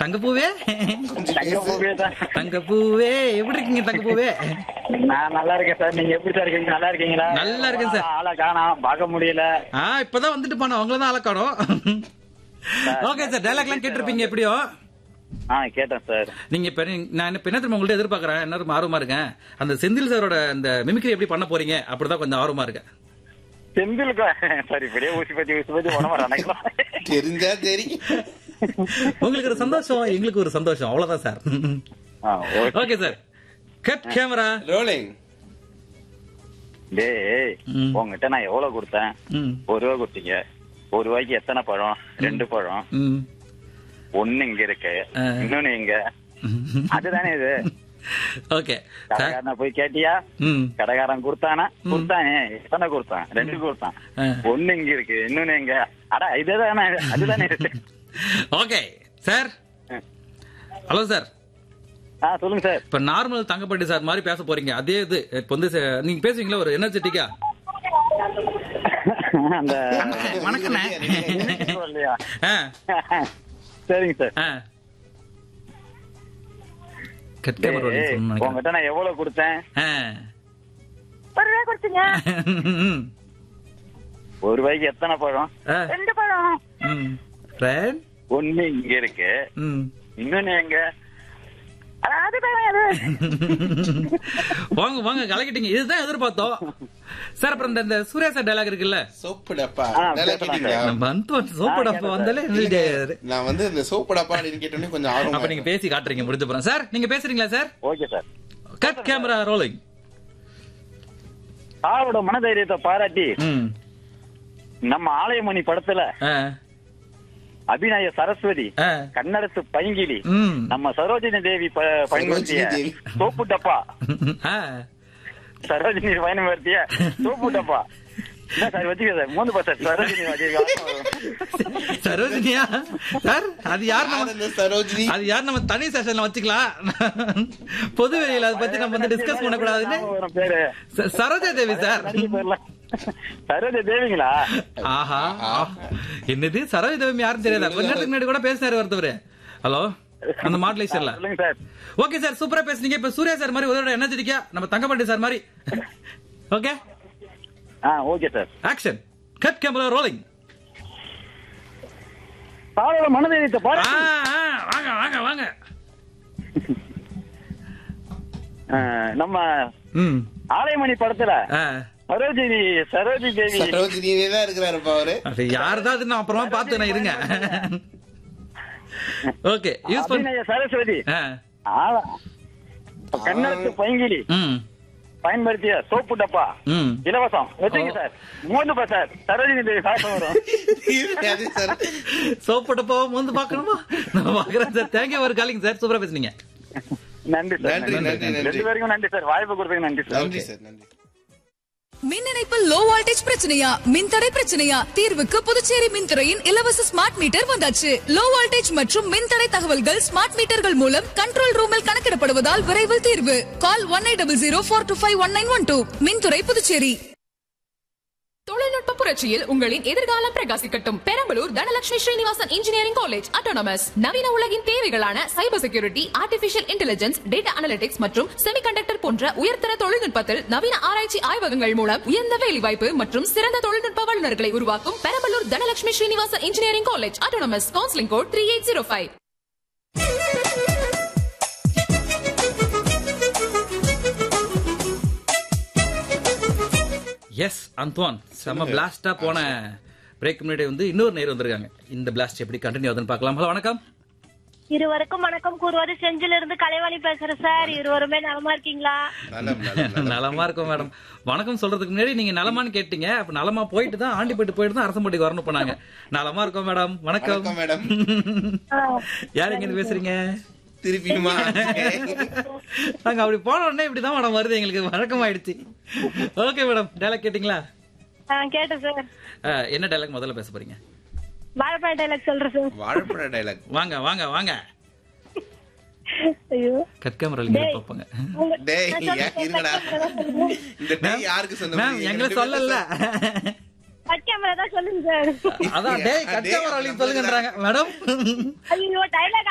தங்கப்பூவே தங்க பூவே தான் தங்கப்பூவே எப்படி இருக்கீங்க தங்கப்பூவே நான் நல்லா இருக்கேன் சார் நீங்க எப்படி சார் இருக்கீங்க நல்லா இருக்கீங்களா நல்லா இருக்கேன் சார். ஆளை காணோம் பார்க்க முடியல ஆ இப்பதான் வந்துட்டு போனோம் அவங்கள தான் அலக்காடும் ஓகே சார் டைலாக்லாம் கேட்டிருப்பீங்க எப்படியோ ஆ கேட்டேன் சார் நீங்க இப்ப நீ- நான் என்ன இப்ப என்ன தெரியுமா உங்கள்ட்ட எதிர்பார்க்கறேன் என்ன ரொம்ப ஆர்வமா இருக்கேன் அந்த செந்தில் சாரோட அந்த மிமிக்ரி எப்படி பண்ண போறீங்க அப்படிதான் கொஞ்சம் ஆர்வமா இருக்கேன் செந்திலுக்கு சார் இப்படியே ஊசி பத்தி ஊசி பத்தி உடம்பு நினைக்கலாம் தெரிஞ்சா தெரியும் உங்களுக்கு ஒரு சந்தோஷம் எங்களுக்கு ஒரு சந்தோஷம் அவ்வளவுதான் sir okay sir cut camera rolling டேய் ம். உங்ககிட்ட நான் எவ்வளவு கொடுத்தேன் ம் ஒரு ரூபா கொடுத்தீங்க ஒரு ரூபாய்க்கு எத்தனை பழம் ரெண்டு பழம் ம் ஒண்ணு இங்க இருக்கு ஆ. இன்னொன்னு இங்க அதுதானே இது ஓகே சார் கடைக்காரனை போய் கேட்டியா ம் கடைக்காரன் கொடுத்தானா கொடுத்தானே எத்தனை கொடுத்தான் ரெண்டு கொடுத்தான் ஆ. ஒண்ணு இங்க இருக்கு இன்னொன்னு இங்க அடா இதுதானே அதுதானே இது ஓகே சார் ஹலோ சார் ஆ சொல்லுங்க சார் இப்ப நார்மல் தங்கப்பட்டி சார் மாதிரி பேச போறீங்க அதே இது இப்ப வந்து ச- நீங்க பேசுவீங்களா ஒரு எனர்ஜெட்டிக்கா அந்த வணக்கண்ணே இல்லையா ஆ, சரிங்க சார் ஆ. கட் கேமரா டேய், சொல்லணும்னு நினைக்கிறேன். உங்ககிட்ட நான் எவ்வளவு கொடுத்தேன் ஆ. ஒரு ரூபாய் கொடுத்தீங்க ஒரு ரூபாய்க்கு எத்தனை பழம் ஆ. ரெண்டு பழம் ம். Friend? ஒண்ணு இங்க இருக்கு ம். இன்னொன்னு எங்க அட, அதுதானே அது வாங்க வாங்க கலக்கிட்டீங்க இதுதான் எதிர்பார்த்தோம் சார் அப்புறம் இந்த- இந்த சூர்யா சார் டைலாக் இருக்குல்ல சோப்பு டப்பா ஆ, நல்லா பேசலாம் கேட்டீங்களா நம்ம அந்தோன் சோப்பு டப்பா வந்தாலே எங்களுக்கு தெரியாது. நான் வந்து இந்த சோப்பு டப்பா அப்படின்னு கேட்டோன்னே கொஞ்சம் ஆர்வமா அப்ப நீங்க பேசி காட்டுறீங்க முடிஞ்ச போறோம் சார் நீங்க பேசுறீங்களா sir okay sir cut camera rolling ஆளோட மனதைரியத்தை பாராட்டி ம் நம்ம ஆலயமணி படத்துல ஆ அபிநய சரஸ்வதி ஆ கண்ணரசு பைங்கிலி ம் நம்ம சரோஜினி தேவி ப- பயன்படுத்திய தேவி. சோப்பு டப்பா ஆ சரோஜினி பயன்படுத்திய சோப்பு டப்பா என்ன சார் வச்சுக்க சார் மூணு பஸ் சரோஜினி வச்சுக்க சரோஜினியா சார் அது யார் யார் நம்ம அந்த சரோஜினி அது யார் நம்ம தனி செஷன்ல வச்சுக்கலாம் பொது வெளியில அதை பத்தி நம்ம வந்து டிஸ்கஸ் பண்ணக்கூடாதுன்னு வரும் பேரு ச- சரோஜா தேவி சார் நடிக்க போயிடலாம் சரோஜா தேவிங்களா ஆஹா என்னது சரோஜா தேவி யாரும் தெரியாதா கொஞ்ச நேரத்துக்கு முன்னாடி கூட பேசினாரு ஒருத்தவர் ஹலோ அந்த மாடுலேஷன்ல சொல்லுங்க சார் ஓகே சார் சூப்பரா பேசுனீங்க இப்ப சூர்யா சார் மாதிரி உதவியோட என்ன தெரியா நம்ம தங்கப்பாண்டி சார் மாதிரி ஓகே ஆ okay sir action cut camera rolling ஆளோட மனதைரியத்தை பாராட்டி வாங்க வாங்க வாங்க ஆ, நம்ம ம் ஆலயமணி படத்துல ஆ சரோஜினி சரோஜி தேவி சரோஜினியே தான் இருக்கிறாருப்பா அவரு அது யாருதான் நான் அப்புறமா பார்த்து நான் இருங்க ஓகே யூஸ் பண்ண அபிநய சரஸ்வதி ஆ, ஆள- கண்ணரசு பைங்கிலி ம் பயன்படுத்திய சோப்பு டப்பா ம் இலவசம் வச்சுங்க சார் மூணு பா சார் சரோஜினி தேவி சாசம் வரும் அது சார் சோப்பட்ட போவோம் வந்து பார்க்கணுமா நான் பார்க்குறேன் சார் தேங்க்யூ ஒரு காலிங் சார் சூப்பரா பேசுனீங்க நன்றி சார் நன்றி, நன்றி, நன்றி. ரெண்டு பேருக்கும் நன்றி சார் வாய்ப்பு கொடுத்ததுக்கு நன்றி சார் நன்றி சார் நன்றி மின் இணைப்பில் லோ வோல்டேஜ் பிரச்சனையா மின்தடை பிரச்சனையா தீர்வுக்கு புதுச்சேரி மின்துறையின் இலவச ஸ்மார்ட் மீட்டர் வந்தாச்சு லோ வோல்டேஜ் மற்றும் மின்தடை தகவல்கள் ஸ்மார்ட் மீட்டர்கள் மூலம் கண்ட்ரோல் ரூமில் கணக்கிடப்படுவதால் விரைவில் தீர்வு call one eight double zero four two five one nine one two மின்துறை புதுச்சேரி தொழில்நுட்ப புரட்சியில் உங்களின் எதிர்காலம் பிரகாசிக்கட்டும் Perambalur Dhanalakshmi Srinivasan engineering college autonomous நவீன உலகின் தேவைகளான cyber security artificial intelligence data analytics மற்றும் செமிகண்டக்டர் போன்ற உயர்தர தொழில்நுட்பத்தில் நவீன ஆராய்ச்சி ஆய்வகங்கள் மூலம் உயர்ந்த வேலைவாய்ப்பு மற்றும் சிறந்த தொழில்நுட்ப வல்லுநர்களை உருவாக்கும் Perambalur Dhanalakshmi Srinivasan engineering college autonomous counselling code three eight zero five S அந்த்வான் செம பிளாஸ்டா போன பிரேக் முன்னாடி வந்து இன்னொரு நேர் வந்திருக்காங்க இந்த பிளாஸ்ட் எப்படி கண்டினியூ ஆகுதுன்னு பார்க்கலாம் ஹலோ வணக்கம் இருவருக்கும் வணக்கம் கூறுவது செஞ்சில இருந்து கலைவாணி பேசுறேன் சார் இருவருமே நலமா இருக்கீங்களா நலம் நலம் நலம். நலமா இருக்கும் மேடம் வணக்கம் சொல்றதுக்கு முன்னாடி நீங்க நலமான்னு கேட்டீங்க அப்ப நலமா போயிட்டு தான் ஆண்டி போயிட்டு போயிட்டு தான் அரசம்பட்டிக்கு வரணும் போனாங்க நலமா இருக்கோம் மேடம் வணக்கம் வணக்கம் மேடம் யார் எங்க இருந்து பேசுறீங்க திருப்பியுமா நாங்க அப்படி போன உடனே இப்படிதான் மேடம் வருது எங்களுக்கு வழக்கம் ஆயிடுச்சு ஓகே மேடம் டைலாக் கேட்டீங்களா ஆ, கேட்டேன் சார் அஹ், என்ன டைலாக் முதல்ல பேச போறீங்க வாழைப்பழ டைலாக் சொல்றேன் சார் வாழைப்பழ டைலாக் வாங்க வாங்க வாங்க ஐயோ கட் கேமரா நீங்க பார்ப்பாங்க உங்க- டேய் நான் சொல்றது ஏன் இருங்கடா இந்த டேய் யாருக்கு சொந்த மேம் எங்களை சொல்லல கட் கேமரா தான் சொல்லுங்க சார் அதான் டேய் கட் கேமரா சொல்லுங்கன்றாங்க மேடம் ஐயோ டைலாக்